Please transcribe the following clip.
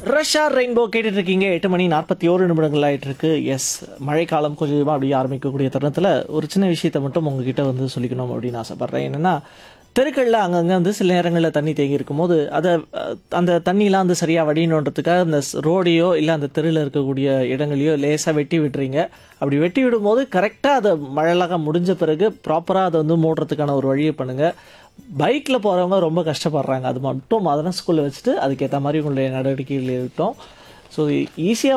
Russia rainbow கேட்டுட்டு இருக்கீங்க எட்டு மணி நாற்பத்தி ஓரு நிமிடங்கள் ஆயிட்டு இருக்கு எஸ் மழைக்காலம் கொஞ்சமாக அப்படியே ஆரம்பிக்கக்கூடிய தருணத்தில் ஒரு சின்ன விஷயத்தை மட்டும் உங்ககிட்ட வந்து சொல்லிக்கணும் அப்படின்னு ஆசைப்பட்றேன் என்னன்னா தெருக்களில் அங்கங்கே வந்து சில நேரங்களில் தண்ணி தேங்கி இருக்கும்போது அதை அஹ், அந்த தண்ணிலாம் வந்து சரியாக வடியணுன்றதுக்காக அந்த ரோடையோ இல்லை அந்த தெருவில் இருக்கக்கூடிய இடங்களையோ லேசாக வெட்டி விட்டுறீங்க அப்படி வெட்டி விடும்போது கரெக்டாக அதை மழைலாம் முடிஞ்ச பிறகு ப்ராப்பராக அதை வந்து மூடுறதுக்கான ஒரு வழியை பண்ணுங்கள் பைக்கில் போகிறவங்க ரொம்ப கஷ்டப்படுறாங்க அது மட்டும் அதெல்லாம் ஸ்கூலில் வச்சுட்டு அதுக்கேற்ற மாதிரி உங்களுடைய நடவடிக்கைகள் இருக்கட்டும் ஸோ ஈஸியாக